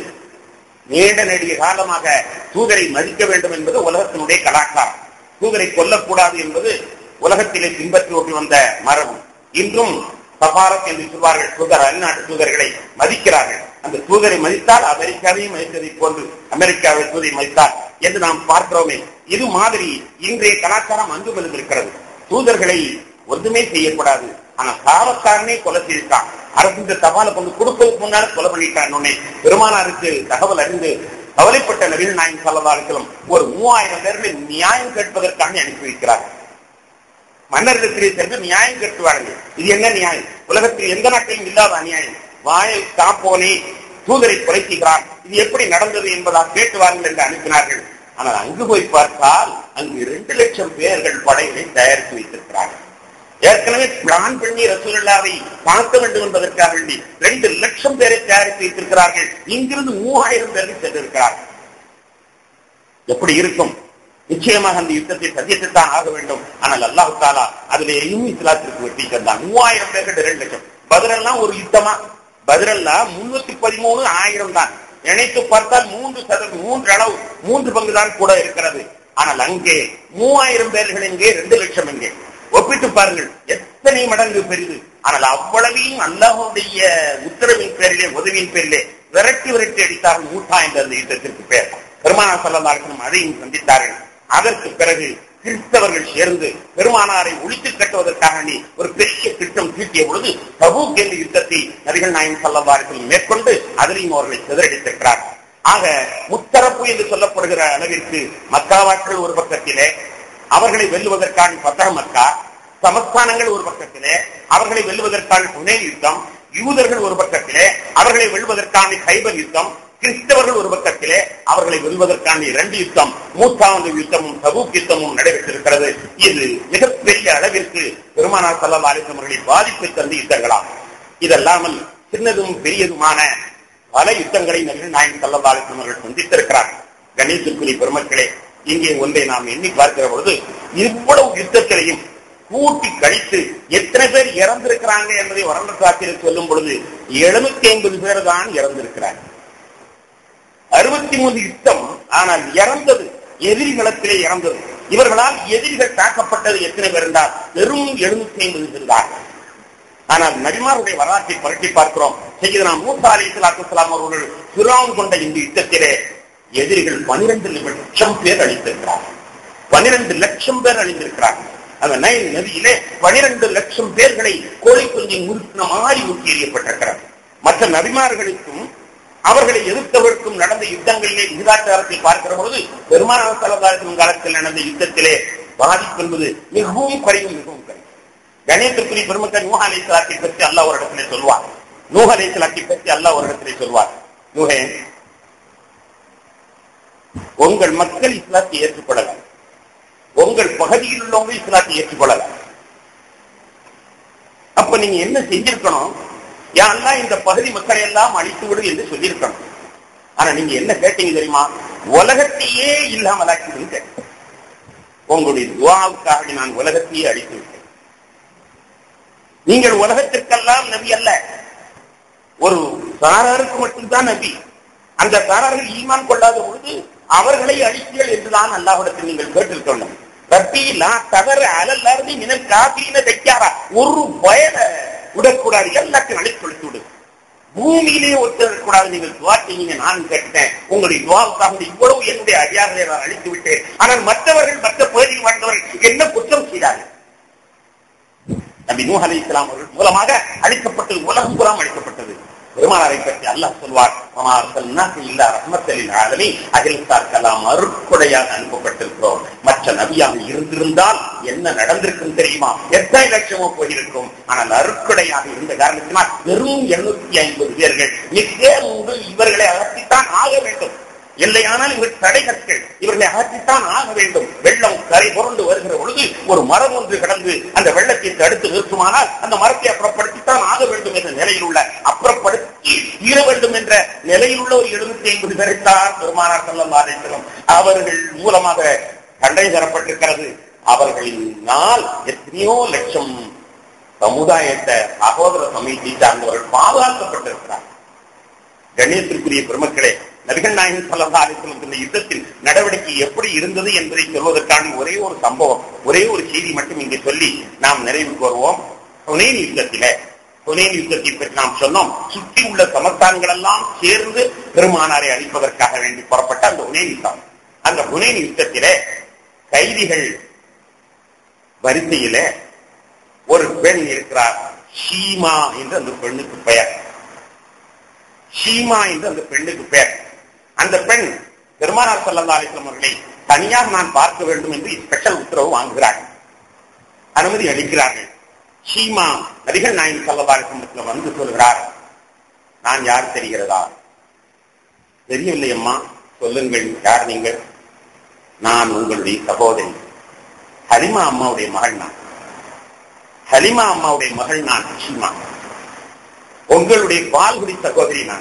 நீண்ட நெடிய காலமாக தூதரை மதிக்க வேண்டும் என்பது உலகத்தினுடைய கலாச்சாரம் தூதரை கொல்லக்கூடாது என்பது உலகத்திலே பின்பற்றி ஓட்டி வந்த மரபு இன்றும் சபாரத் என்று சொல்வார்கள் தூதர் அந்நாட்டு தூதர்களை மதிக்கிறார்கள் அந்த தூதரை மதித்தால் அமெரிக்காவையும் மதித்ததை போன்று அமெரிக்காவை தூதரை மதித்தார் என்று நாம் பார்க்கிறோமே இது மாதிரி இன்றைய கலாச்சாரம் அங்கு இருக்கிறது தூதர்களை ஒன்றுமே செய்யக்கூடாது ஆனா காவல்காரனே கொலை செய்திருக்கான் அரசு இந்த தபாலை கொண்டு கொடுப்பதற்கு முன்னால கொலை பண்ணிட்டான் உடனே பெருமானாருக்கு தகவல் அறிந்து கவலைப்பட்ட நவீன நாயன் சல்லதாருக்களும் ஒரு மூவாயிரம் பேர்களை நியாயம் கேட்பதற்காக அனுப்பி வைக்கிறார்கள் மன்னரிடத்திலே சென்று நியாயம் கேட்டுவார்கள் இது என்ன நியாயம் உலகத்தில் எந்த நாட்டிலும் இல்லாத அநியாயம் வாயை காப்போனே தூதரை கொலை செய்கிறான் இது எப்படி நடந்தது என்பதாக கேட்டுவார்கள் என்று அனுப்பினார்கள் ஆனால் அங்கு போய் பார்த்தால் அங்கு இரண்டு லட்சம் பேர்கள் படைகளை தயாரித்து வைத்திருக்கிறார்கள் ஏற்கனவே பிளான் பண்ணி ரசூலுல்லாவை பார்க்க வேண்டும் என்பதற்காக வேண்டி ரெண்டு லட்சம் பேரை தயாரித்து வைத்திருக்கிறார்கள் இங்கிருந்து மூவாயிரம் பேர்கள் சென்றிருக்கிறார்கள் எப்படி இருக்கும் நிச்சயமாக அந்த யுத்தத்தை சத்தியத்தை தான் ஆக வேண்டும் ஆனால் அல்லாஹு தாலா அதுல இன்னும் இஸ்லாத்திற்கு வெற்றி தந்தான் மூவாயிரம் பேர்கள் இரண்டு லட்சம் பதிரெல்லாம் ஒரு யுத்தமா பதிரெல்லாம் முன்னூத்தி பதிமூணு ஆயிரம் தான் நினைத்து பார்த்தால் மூன்று சதவீதம் மூன்று அளவு மூன்று பங்கு தான் கூட இருக்கிறது ஆனால் அங்கே மூவாயிரம் பேர்கள் எங்கே ரெண்டு லட்சம் எங்கே ஒப்பிட்டு பாருங்கள் எத்தனை மடங்கு பெரிது ஆனால் அவ்வளவையும் அல்லாஹுடைய உத்தரவின் பேரிலே உதவியின் பேரிலே விரட்டி விரட்டி அடித்தார்கள் மூட்டா என்ற அந்த யுத்தத்திற்கு பேர் பெருமானா சொல்லலார்களும் அதையும் சந்தித்தார்கள் அதற்கு பிறகு கிறிஸ்தவர்கள் சேர்ந்து பெருமானாரை ஒழித்து கட்டுவதற்காக நீ ஒரு பெரிய திட்டம் தீட்டிய பொழுது தபூக் என்ற யுத்தத்தை நபிகள் நாயன் சல்லவார்கள் மேற்கொண்டு அதிலையும் அவர்களை சிதறடித்திருக்கிறார் ஆக முத்தரப்பு என்று சொல்லப்படுகிற அளவிற்கு மக்காவாக்கள் ஒரு பக்கத்திலே அவர்களை வெல்லுவதற்கான பத்தக மக்கா சமஸ்தானங்கள் ஒரு பக்கத்திலே அவர்களை வெல்லுவதற்கான துணை யுத்தம் யூதர்கள் ஒரு பக்கத்திலே அவர்களை வெல்வதற்கான கைபர் யுத்தம் கிறிஸ்தவர்கள் ஒரு பக்கத்திலே அவர்களை வெல்வதற்கான இரண்டு யுத்தம் மூன்றாவது யுத்தமும் தபூக் யுத்தமும் நடைபெற்றிருக்கிறது இது மிகப்பெரிய அளவிற்கு பெருமானார் சல்லா அலிஸ்லம் அவர்களை பாதிப்பை தந்த யுத்தங்களாம் இதல்லாமல் சின்னதும் பெரியதுமான பல யுத்தங்களை நபிகள் நாயகம் சல்லா அலிஸ்லம் அவர்கள் சந்தித்திருக்கிறார் கணேசுக்குரிய பெருமக்களே இங்கே ஒன்றை நாம் எண்ணி பார்க்கிற பொழுது இவ்வளவு யுத்தத்திலையும் கூட்டி கழித்து எத்தனை பேர் இறந்திருக்கிறாங்க என்பதை வரலாற்றில் சொல்லும் பொழுது எழுநூத்தி ஐம்பது பேர் தான் இறந்திருக்கிறாங்க அறுபத்தி மூணு யுத்தம் ஆனால் இறந்தது எதிரிகளத்திலே இறந்தது இவர்களால் எதிரிகள் தாக்கப்பட்டது எத்தனை பேர் என்றால் வெறும் எழுநூத்தி ஐம்பது பேர் தான் ஆனால் நபிமாருடைய வரலாற்றை புரட்டி பார்க்கிறோம் செய்து நாம் மூசா அலி இஸ்லாத்துலாம் அவர்கள் சுராம் கொண்ட இந்த யுத்தத்திலே எதிரிகள் பனிரெண்டு லட்சம் பேர் அழித்திருக்கிறார்கள் பனிரெண்டு லட்சம் பேர் அழிந்திருக்கிறார்கள் அந்த நைல் நதியிலே பனிரெண்டு லட்சம் பேர்களை கோழி குஞ்சு முறுக்கின மாதிரி ஊற்றி எறியப்பட்டிருக்கிறார் மற்ற நபிமார்களுக்கும் அவர்களை எதிர்த்தவருக்கும் நடந்த யுத்தங்களிலே விகிதாச்சாரத்தை பார்க்கிற பொழுது பெருமான தலதாரத்தின் காலத்தில் நடந்த யுத்தத்திலே பாதிப்பு என்பது மிகவும் குறையும் மிகவும் குறையும் கணேசத்துக்குரிய பெருமக்கள் நூஹ் அலை சலாத்தை பற்றி அல்லா ஒரு இடத்திலே சொல்வார் நூஹ் அலை சலாத்தை பற்றி அல்லா ஒரு இடத்திலே சொல்வார் நூஹே உங்கள் மக்கள் இஸ்லாத்தை ஏற்றுக்கொள்ளலாம் உங்கள் பகுதியில் உள்ளவங்க இஸ்லாத்தை ஏற்றுக்கொள்ளலாம் அப்ப நீங்க என்ன செஞ்சிருக்கணும் யாரெல்லாம் இந்த பகுதி மக்களை எல்லாம் அழித்து விடு என்று சொல்லியிருக்கணும் ஆனா நீங்க என்ன கேட்டீங்க தெரியுமா உலகத்தையே இல்லாமல் ஆக்கிடுங்க உங்களுடைய துவாவுக்காக நான் உலகத்தையே அழித்து விட்டேன் நீங்கள் உலகத்திற்கெல்லாம் நபி அல்ல ஒரு சாராருக்கு மட்டும்தான் நபி அந்த சாரார்கள் ஈமான் கொள்ளாத பொழுது அவர்களை அழித்தீர்கள் என்றுதான் அல்லாஹிடத்தில் நீங்கள் கேட்டிருக்கணும் ரப்பியிலா தவறு அலல்லாருமே நினை காப்பீன தைக்காரா ஒரு பயனை விடக்கூடாது எல்லாத்தையும் அழைத்து கொடுத்து விடு பூமியிலே ஒருத்தர் கூடாது நீங்கள் துவா செய்யுங்க நான் கேட்டேன் உங்களுடைய துவாவுக்காக இவ்வளவு என்னுடைய அடியார்களை நான் அழித்து விட்டேன் ஆனால் மற்றவர்கள் மற்ற பகுதியில் வாழ்ந்தவர்கள் என்ன குற்றம் செய்தார்கள் நபி நூஹ் அலி இஸ்லாம் அவர்கள் மூலமாக அழிக்கப்பட்டது உலகம் புறம் அழிக்கப்பட்டது பெருமானாரை பற்றி அல்லாஹ் சொல்வார் இல்லா ரஹ்மத்தலின் ஆலமி அகில்சார்க்கெல்லாம் அருட்கொடையாக அனுப்பப்பட்டிருக்கிறோம் மற்ற நபியாக இருந்திருந்தால் என்ன நடந்திருக்கும் தெரியுமா எத்தனை லட்சமோ போயிருக்கும் ஆனால் அருட்கொடையாக இருந்த காரணத்தினால் வெறும் எண்ணூத்தி ஐம்பது பேர்கள் மிக இவர்களை அகற்றித்தான் ஆக வேண்டும் இல்லையானால் இவர் தடைகற்கள் இவர்களை அகற்றித்தான் ஆக வேண்டும் வெள்ளம் கரை புரண்டு வருகிற பொழுது ஒரு மரம் ஒன்று கிடந்து அந்த வெள்ளத்தை தடுத்து நிறுத்துமானால் அந்த மரத்தை அப்புறப்படுத்தித்தான் ஆக வேண்டும் என்ற நிலையில் உள்ள அப்புறப்படுத்தி தீர வேண்டும் என்ற நிலையில் உள்ள ஒரு எழுநூத்தி ஐம்பது பேரைத்தான் பெருமானார் செல்லம் ஆலயம் அவர்கள் மூலமாக தண்டனை தரப்பட்டிருக்கிறது அவர்களினால் எத்தனையோ லட்சம் சமுதாயத்தை சகோதர சமயத்தை சார்ந்தவர்கள் பாதுகாக்கப்பட்டிருக்கிறார் கண்ணியத்திற்குரிய பெருமக்களே நபிகள் நாயகன் சல்லா அலிஸ்லம் இந்த யுத்தத்தில் நடவடிக்கை எப்படி இருந்தது என்பதை சொல்வதற்கான ஒரே ஒரு சம்பவம் ஒரே ஒரு செய்தி மட்டும் இங்கே சொல்லி நாம் நிறைவுக்கு வருவோம் ஹுனேன் யுத்தத்திலே ஹுனேன் யுத்தத்தை பற்றி நாம் சொன்னோம் சுற்றி உள்ள சமஸ்தானங்கள் எல்லாம் சேர்ந்து பெருமானாரை அழிப்பதற்காக வேண்டி புறப்பட்ட அந்த ஹுனேன் யுத்தம் அந்த ஹுனேன் யுத்தத்திலே கைதிகள் வரிசையிலே ஒரு பெண் இருக்கிறார் ஷீமா என்று அந்த பெண்ணுக்கு பெயர் ஷீமா என்று அந்த பெண்ணுக்கு பெயர் அந்த பெண் பெருமானார் சல்லா அலிஸ்லாம் அவர்களை தனியாக நான் பார்க்க வேண்டும் என்று ஸ்பெஷல் உத்தரவு வாங்குகிறார்கள் அனுமதி அளிக்கிறார்கள் ஷீமா நடிகர் நாயன் சல்லா அலிஸ்லத்தில் வந்து சொல்கிறார் நான் யார் தெரிகிறதா தெரியவில்லை அம்மா சொல்லுங்கள் யார் நீங்கள் நான் உங்களுடைய சகோதரி ஹலிமா அம்மாவுடைய மகள் நான் ஹலிமா அம்மாவுடைய மகள் நான் ஷீமா உங்களுடைய பால்குடி சகோதரி நான்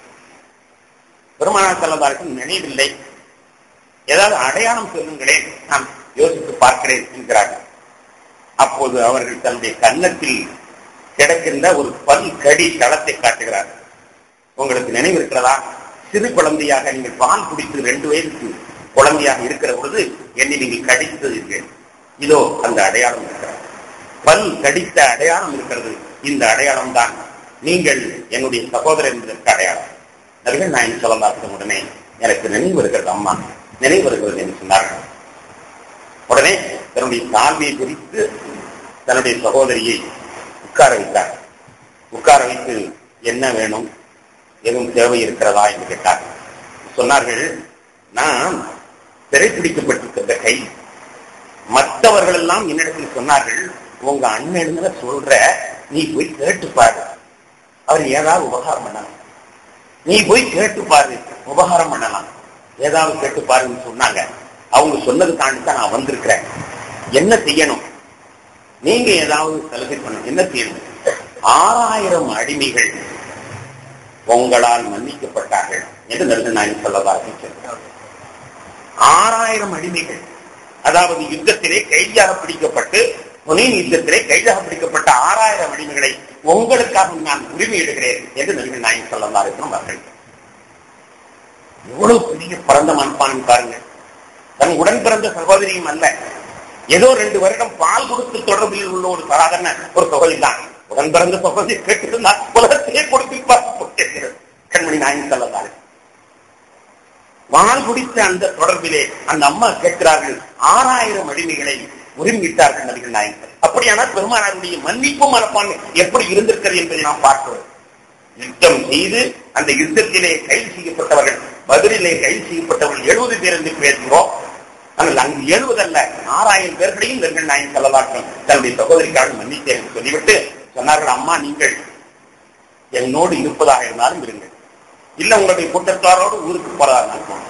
பெருமானார் செல்லதாருக்கும் நினைவில்லை ஏதாவது அடையாளம் சொல்லுங்களேன் நான் யோசித்து பார்க்கிறேன் என்கிறார்கள் அப்போது அவர்கள் தன்னுடைய கன்னத்தில் கிடக்கின்ற ஒரு பல் கடி தளத்தை காட்டுகிறார்கள் உங்களுக்கு நினைவு இருக்கிறதா சிறு குழந்தையாக நீங்கள் பால் குடித்து ரெண்டு வயதுக்கு குழந்தையாக இருக்கிற பொழுது என்னை நீங்கள் கடித்தீர்கள் இதோ அந்த அடையாளம் இருக்கிறது பல் கடித்த அடையாளம் இருக்கிறது இந்த அடையாளம் தான் நீங்கள் என்னுடைய சகோதரர் என்பதற்கு அடையாளம் நபிகள் நாயன் சொல்லலாத்த உடனே எனக்கு நினைவு வருகிறது அம்மா நினைவு வருகிறது என்று சொன்னார்கள் உடனே தன்னுடைய சால்வியை பிரித்து தன்னுடைய சகோதரியை உட்கார வைத்தார் உட்கார வைத்து என்ன வேணும் எதுவும் தேவை இருக்கிறதா என்று கேட்டார் சொன்னார்கள் நான் சிறைப்பிடிக்கப்பட்டிருக்கிற கை மற்றவர்கள் எல்லாம் என்னிடத்தில் சொன்னார்கள் உங்க அண்ணன் சொல்ற நீ போய் கேட்டு பாரு அவர் ஏதாவது உபகாரம் பண்ணலாம் நீ போய் கேட்டு பாரு உபகாரம் பண்ணலாம் ஏதாவது கேட்டு பாருன்னு சொன்னாங்க அவங்க சொன்னது தான் நான் வந்திருக்கிறேன் என்ன செய்யணும் நீங்க ஏதாவது சலுகை பண்ணணும் என்ன செய்யணும் ஆறாயிரம் அடிமைகள் உங்களால் மன்னிக்கப்பட்டார்கள் என்று நடுகள் நான் சொல்லதாக ஆறாயிரம் அடிமைகள் அதாவது யுத்தத்திலே கைதியாக பிடிக்கப்பட்டு புனேன் யுத்தத்திலே கைதாக பிடிக்கப்பட்ட ஆறாயிரம் அடிமைகளை உங்களுக்காக நான் உரிமையிடுகிறேன் என்று நபிகள் நாயகம் சொல்லலாம் இருக்கிறோம் அவர்கள் எவ்வளவு பெரிய பரந்த மண்பான் பாருங்க தன் உடன் பிறந்த சகோதரியும் அல்ல ஏதோ ரெண்டு வருடம் பால் கொடுத்து தொடர்பில் உள்ள ஒரு சாதாரண ஒரு சகோதரி தான் உடன் பிறந்த சகோதரி கேட்டிருந்தால் உலகத்தையே கொடுத்து கண்மணி நாயகம் சொல்லலாம் வால் குடித்த அந்த தொடர்பிலே அந்த அம்மா கேட்கிறார்கள் ஆறாயிரம் அடிமைகளை உரிமிட்டார்கள் நபிகள் நாயகர் அப்படியானால் பெருமானாருடைய மன்னிப்பு மனப்பான்மை எப்படி இருந்திருக்கிறது என்பதை நாம் பார்க்கிறோம் யுத்தம் செய்து அந்த யுத்தத்திலே கைது செய்யப்பட்டவர்கள் பதிலிலே கைது செய்யப்பட்டவர்கள் எழுபது பேர் என்று பேசுகிறோம் ஆனால் அங்கு எழுபதல்ல ஆறாயிரம் பேர்களையும் நெருங்கல் நாயன் செல்லலாற்றம் தன்னுடைய சகோதரிக்காக மன்னித்தேன் என்று சொல்லிவிட்டு சொன்னார்கள் அம்மா நீங்கள் என்னோடு இருப்பதாக இருந்தாலும் இருங்கள் இல்ல உங்களுடைய கூட்டத்தாரோடு ஊருக்கு போறதா இருந்தாலும்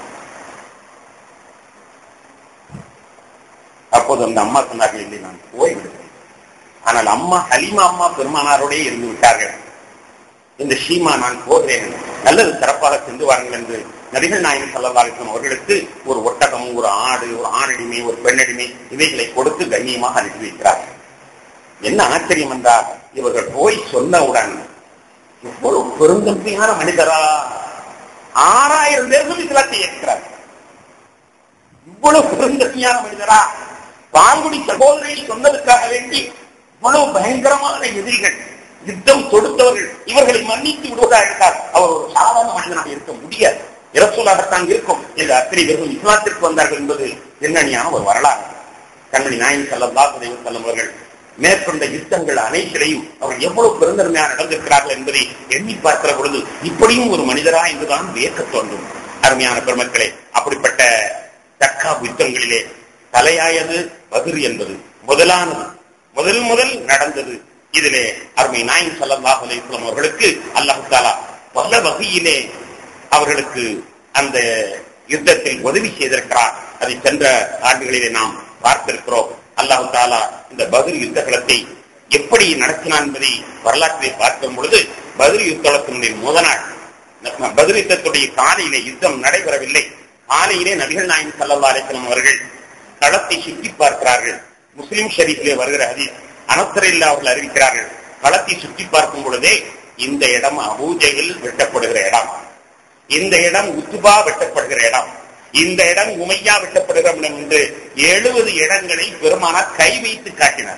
அப்போது அந்த அம்மா சொன்னார்கள் இல்லை நான் போய் விடுகிறேன் ஆனால் அம்மா ஹலிமா அம்மா பெருமானாரோடே இருந்து விட்டார்கள் இந்த ஷீமா நான் போகிறேன் நல்லது சிறப்பாக சென்று வாருங்கள் என்று நபிகள் நாயகம் சல்லல்லாஹம் அவர்களுக்கு ஒரு ஒட்டகம் ஒரு ஆடு ஒரு ஆணடிமை ஒரு பெண்ணடிமை இவைகளை கொடுத்து கண்ணியமாக அனுப்பி வைக்கிறார்கள் என்ன ஆச்சரியம் என்றால் இவர்கள் போய் சொன்னவுடன் இவ்வளவு பெருந்தன்மையான மனிதரா ஆறாயிரம் பேர்கள் இஸ்லாத்தை ஏற்கிறார் இவ்வளவு பெருந்தன்மையான மனிதரா பால்குடி சகோதரியை சொன்னதுக்காக வேண்டி இவ்வளவு பயங்கரமான எதிரிகள் யுத்தம் தொடுத்தவர்கள் இவர்களை மன்னித்து விடுவதா இருந்தால் அவர் ஒரு சாதாரண மனிதனாக இருக்க முடியாது இரசூலாகத்தான் இருக்கும் இந்த அத்தனை பேர்கள் இஸ்லாத்திற்கு வந்தார்கள் என்பது பின்னணியான ஒரு வரலாறு கண்மணி நாயன் செல்லம் செல்லும் அவர்கள் மேற்கொண்ட யுத்தங்கள் அனைத்திலையும் அவர் எவ்வளவு பெருந்தன்மையாக நடந்திருக்கிறார்கள் என்பதை எண்ணி பார்க்கிற பொழுது இப்படியும் ஒரு மனிதரா என்றுதான் வியக்க தோன்றும் அருமையான பெருமக்களே அப்படிப்பட்ட தக்கா யுத்தங்களிலே தலையாயது பதிர் என்பது முதலானது முதல் முதல் நடந்தது இதிலே அருமை நாயின் சல்லாஹ் அலிஸ்லாம் அவர்களுக்கு அல்லாஹு தாலா பல வகையிலே அவர்களுக்கு அந்த யுத்தத்தில் உதவி செய்திருக்கிறார் அதை சென்ற ஆண்டுகளிலே நாம் பார்த்திருக்கிறோம் அல்லாஹு தாலா இந்த பதில் யுத்த களத்தை எப்படி நடத்தினான் என்பதை வரலாற்றிலே பார்க்கும் பொழுது பதில் யுத்தத்தினுடைய முதல் நாள் பதில் யுத்தத்துடைய காலையிலே யுத்தம் நடைபெறவில்லை காலையிலே நபிகள் நாயன் சல்லா அலிஸ்லாம் அவர்கள் களத்தை சுற்றி பார்க்கிறார்கள் முஸ்லிம் ஷரீஃபிலே வருகிற ஹதீஸ் அனசரில்லா அவர்கள் அறிவிக்கிறார்கள் களத்தை சுற்றி பார்க்கும் பொழுதே இந்த இடம் அபூஜையில் வெட்டப்படுகிற இடம் இந்த இடம் உத்துபா வெட்டப்படுகிற இடம் இந்த இடம் உமையா வெட்டப்படுகிற இடம் என்று எழுபது இடங்களை பெருமானார் கை வைத்து காட்டினார்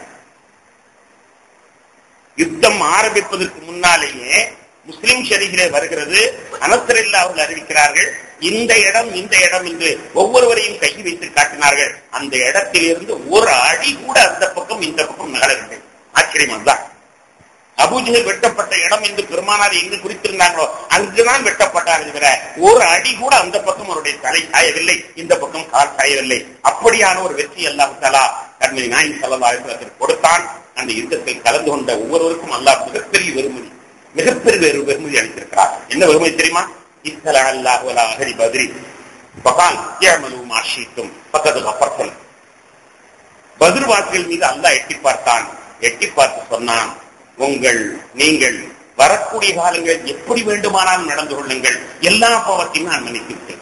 யுத்தம் ஆரம்பிப்பதற்கு முன்னாலேயே முஸ்லிம் ஷரீஃபிலே வருகிறது அனசரில்லா அவர்கள் அறிவிக்கிறார்கள் இந்த இடம் இந்த இடம் என்று ஒவ்வொருவரையும் கை வைத்து காட்டினார்கள் அந்த இடத்திலிருந்து ஒரு அடி கூட அந்த பக்கம் இந்த பக்கம் நகரவில்லை ஆச்சரியம் தான் அபூஜகல் வெட்டப்பட்ட இடம் என்று பெருமானார் எங்கு குறித்திருந்தாங்களோ அங்குதான் வெட்டப்பட்டார் என்கிற ஒரு அடி கூட அந்த பக்கம் அவருடைய தலை சாயவில்லை இந்த பக்கம் கால் சாயவில்லை அப்படியான ஒரு வெற்றி அல்லாஹ் தலா கண்மணி நாயின் சல்லா அலிஸ்லத்திற்கு கொடுத்தான் அந்த யுத்தத்தில் கலந்து கொண்ட ஒவ்வொருவருக்கும் அல்லாஹ் மிகப்பெரிய வெறுமதி மிகப்பெரிய வேறு வெறுமதி அளித்திருக்கிறார் என்ன வெறுமதி தெரியுமா இத்தலா அல்லாஹ் அகரி பதிரி பகால் ஏமலும் ஆஷித்தும் பக்கத்து கப்பர்த்தல் பதிர்வாசிகள் மீது அல்லாஹ் எட்டி பார்த்தான் எட்டி பார்த்து சொன்னான் உங்கள் நீங்கள் வரக்கூடிய காலங்கள் எப்படி வேண்டுமானாலும் நடந்து கொள்ளுங்கள் எல்லா பாவத்தையும் நான் மன்னித்து விட்டேன்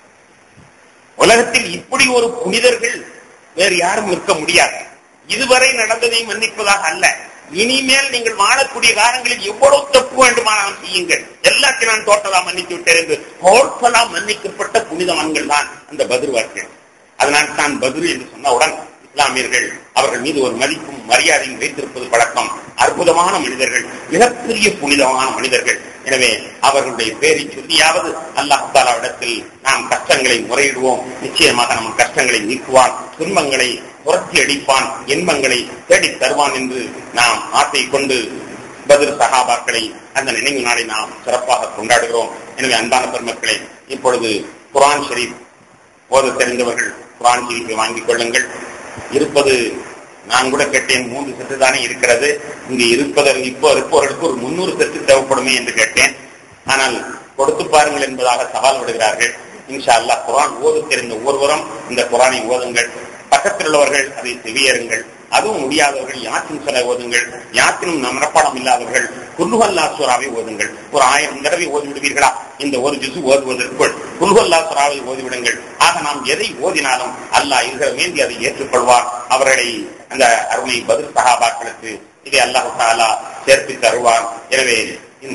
உலகத்தில் இப்படி ஒரு புனிதர்கள் வேறு யாரும் இருக்க முடியாது இதுவரை நடந்ததை மன்னிப்பதாக அல்ல இனிமேல் நீங்கள் வாழக்கூடிய காலங்களில் எவ்வளவு தப்பு வேண்டுமானாலும் செய்யுங்கள் எல்லாத்தையும் நான் டோட்டலா மன்னித்து விட்டேன் என்று டோட்டலா மன்னிக்கப்பட்ட புனிதவான்கள் தான் அந்த பதிர்வார்கள் அதனால் தான் பதிர் என்று சொன்னவுடன் இஸ்லாமியர்கள் அவர்கள் மீது ஒரு மதிப்பும் மரியாதையும் வைத்திருப்பது பழக்கம் அற்புதமான மனிதர்கள் மிகப்பெரிய புனிதமான மனிதர்கள் எனவே அவர்களுடைய பேரை சொல்லியாவது அல்லாஹாலாவிடத்தில் நாம் கஷ்டங்களை முறையிடுவோம் நிச்சயமாக நம்ம கஷ்டங்களை நீக்குவான் துன்பங்களை புரட்சி அடிப்பான் இன்பங்களை தேடித் தருவான் என்று நாம் ஆசை கொண்டு பதில் சகாபாக்களை அந்த நினைவு நாளை நாம் சிறப்பாக கொண்டாடுகிறோம் எனவே அன்பான பெருமக்களே இப்பொழுது குரான் ஷரீப் ஓத தெரிந்தவர்கள் குரான் ஷரீஃபை வாங்கிக் கொள்ளுங்கள் இருப்பது நான் கூட கேட்டேன் மூன்று செட்டு தானே இருக்கிறது இங்கு இருப்பதற்கு இப்போ இருப்பவர்களுக்கு ஒரு முன்னூறு செட்டு தேவைப்படுமே என்று கேட்டேன் ஆனால் கொடுத்து பாருங்கள் என்பதாக சவால் விடுகிறார்கள் இன்ஷா அல்லா குரான் ஓது தெரிந்த ஒவ்வொருவரும் இந்த குரானை ஓதுங்கள் பக்கத்தில் உள்ளவர்கள் அதை செவியருங்கள் அதுவும் முடியாதவர்கள் யாத்தின் சில ஓதுங்கள் யாத்தினும் மனப்பாடம் இல்லாதவர்கள் குல்லுஹல்லா சூறாவை ஓதுங்கள் ஒரு ஆயிரம் தடவை ஓதி விடுவீர்களா இந்த ஒரு ஜிசு ஓதுவதற்குள் குல்லுஹல்லா சூறாவை ஓதிவிடுங்கள் ஆக நாம் எதை ஓதினாலும் அல்லாஹ் இருக்கிற வேண்டி அதை ஏற்றுக்கொள்வார் அவர்களை அந்த அருமை பதில் சகாபாக்களுக்கு இதை அல்லாஹ் தாலா சேர்த்து தருவார் எனவே இந்த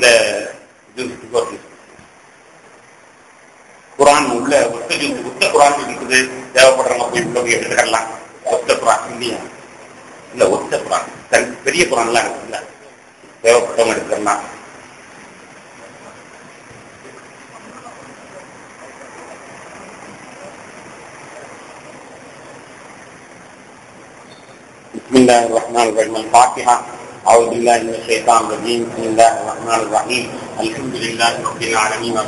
குரான் உள்ள ஒத்த ஜூஸ் ஒத்த குரான் இருக்குது தேவைப்படுறவங்க போய் உள்ள போய் எடுத்துக்கலாம் ஒத்த குரான் இல்லையா இல்ல ஒத்த குரான் தன் பெரிய குரான் எல்லாம் இருக்குல்ல தேவைப்பட்டவங்க எடுத்துக்கலாம் بسم الله الرحمن الرحيم الفاتحة أعوذ بالله من الشيطان الرجيم بسم الله الرحمن الرحيم الحمد لله رب العالمين